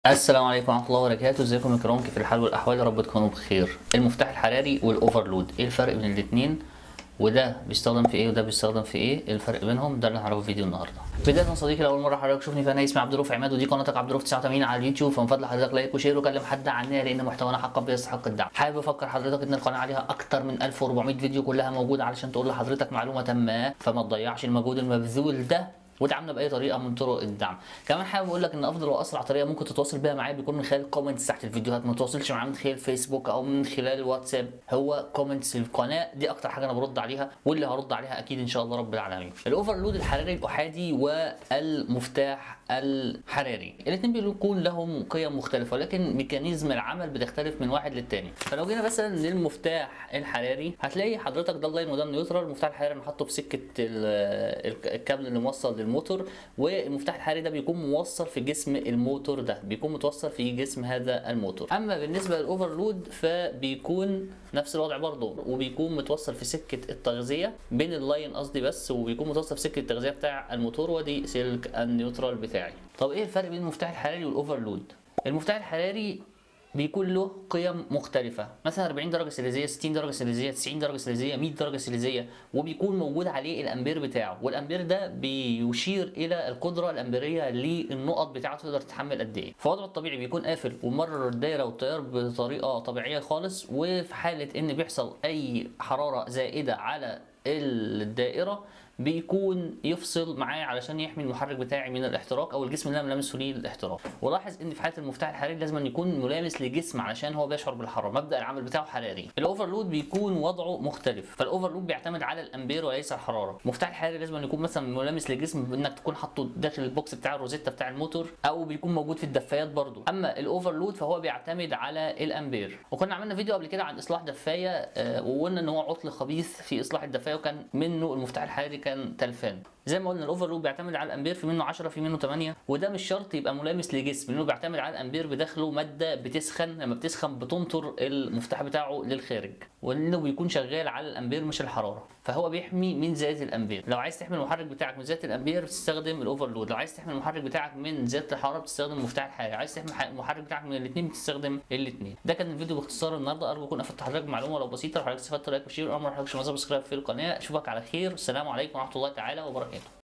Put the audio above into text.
السلام عليكم ورحمه الله وبركاته ازيكم يا كرام كيف الحال والاحوال يا رب تكونوا بخير المفتاح الحراري والاوفرلود ايه الفرق بين الاثنين وده بيستخدم في ايه وده بيستخدم في ايه إيه الفرق بينهم ده اللي هنعرفه في فيديو النهارده بدايه صديقي لاول مره حضرتك تشوفني فانا اسمي عبد الرؤوف عماد ودي قناتك عبد الرؤوف 89 على اليوتيوب فمن فضل حضرتك لايك وشير وكلم حد عننا لان محتوانا حقا بيستحق الدعم حابب افكر حضرتك ان القناه عليها اكتر من 1400 فيديو كلها موجوده علشان تقول لحضرتك معلومه ما فما تضيعش المجهود المبذول ده ودعمنا باي طريقه من طرق الدعم كمان حابب اقول لك ان افضل واسرع طريقه ممكن تتواصل بيها معايا بيكون من خلال كومنتس تحت الفيديوهات ما تتواصلش معايا من خلال فيسبوك او من خلال الواتساب هو كومنتس القناه دي اكتر حاجه انا برد عليها واللي هرد عليها اكيد ان شاء الله رب العالمين الاوفرلود الحراري الاحادي والمفتاح الحراري الاثنين بيكون لهم قيم مختلفه ولكن ميكانيزم العمل بتختلف من واحد للتاني فلو جينا مثلا للمفتاح الحراري هتلاقي حضرتك ده اللاين وده النيوترال المفتاح الحراري انا حاطه في سكه ال- الكابل اللي موصل للموتور والمفتاح الحراري ده بيكون موصل في جسم الموتور ده بيكون متوصل في جسم هذا الموتور اما بالنسبه للاوفرلود فبيكون نفس الوضع برضه وبيكون متوصل في سكه التغذيه بين اللاين قصدي بس وبيكون متوصل في سكه التغذيه بتاع الموتور ودي سلك النيوترال بتاعي طب ايه الفرق بين المفتاح الحراري والاوفرلود المفتاح الحراري بيكون له قيم مختلفة مثلا 40 درجة سيليزية 60 درجة سيليزية 90 درجة سيليزية 100 درجة سيليزية وبيكون موجود عليه الأمبير بتاعه والأمبير ده بيشير إلى القدرة الأمبيرية للنقط بتاعته تقدر تتحمل قد إيه فوضعه الطبيعي بيكون قافل ومرر الدايرة والتيار بطريقة طبيعية خالص وفي حالة إن بيحصل أي حرارة زائدة على الدائرة بيكون يفصل معايا علشان يحمي المحرك بتاعي من الاحتراق او الجسم اللي انا ملامسه ليه للاحتراق ولاحظ ان في حاله المفتاح الحراري لازم أن يكون ملامس لجسم علشان هو بيشعر بالحراره مبدا العمل بتاعه حراري الاوفرلود بيكون وضعه مختلف فالاوفرلود بيعتمد على الامبير وليس الحراره المفتاح الحراري لازم أن يكون مثلا ملامس لجسم انك تكون حاطه داخل البوكس بتاع الروزيتا بتاع الموتور او بيكون موجود في الدفايات برضو اما الاوفرلود فهو بيعتمد على الامبير وكنا عملنا فيديو قبل كده عن اصلاح دفايه آه، وقلنا ان هو عطل خبيث في اصلاح الدفايه وكان منه المفتاح الحراري كان تلفان زي ما قلنا الاوفرلود بيعتمد على الامبير في منه 10 في منه 8 وده مش شرط يبقى ملامس لجسم لانه بيعتمد على الامبير بداخله ماده بتسخن لما بتسخن بتنطر المفتاح بتاعه للخارج ولانه بيكون شغال على الامبير مش الحراره فهو بيحمي من زياده الامبير لو عايز تحمي المحرك بتاعك من زياده الامبير بتستخدم الاوفرلود لو عايز تحمي المحرك بتاعك من زياده الحراره بتستخدم المفتاح الحراري عايز تحمي ح- المحرك بتاعك من الاثنين بتستخدم الاثنين ده كان الفيديو باختصار النهارده ارجو اكون افدت حضرتك بمعلومه لو بسيطه لو حضرتك استفدت لايك وشير امر حضرتك سبسكرايب في القناه اشوفك على خير السلام عليكم ورحمه الله تعالى وبركاته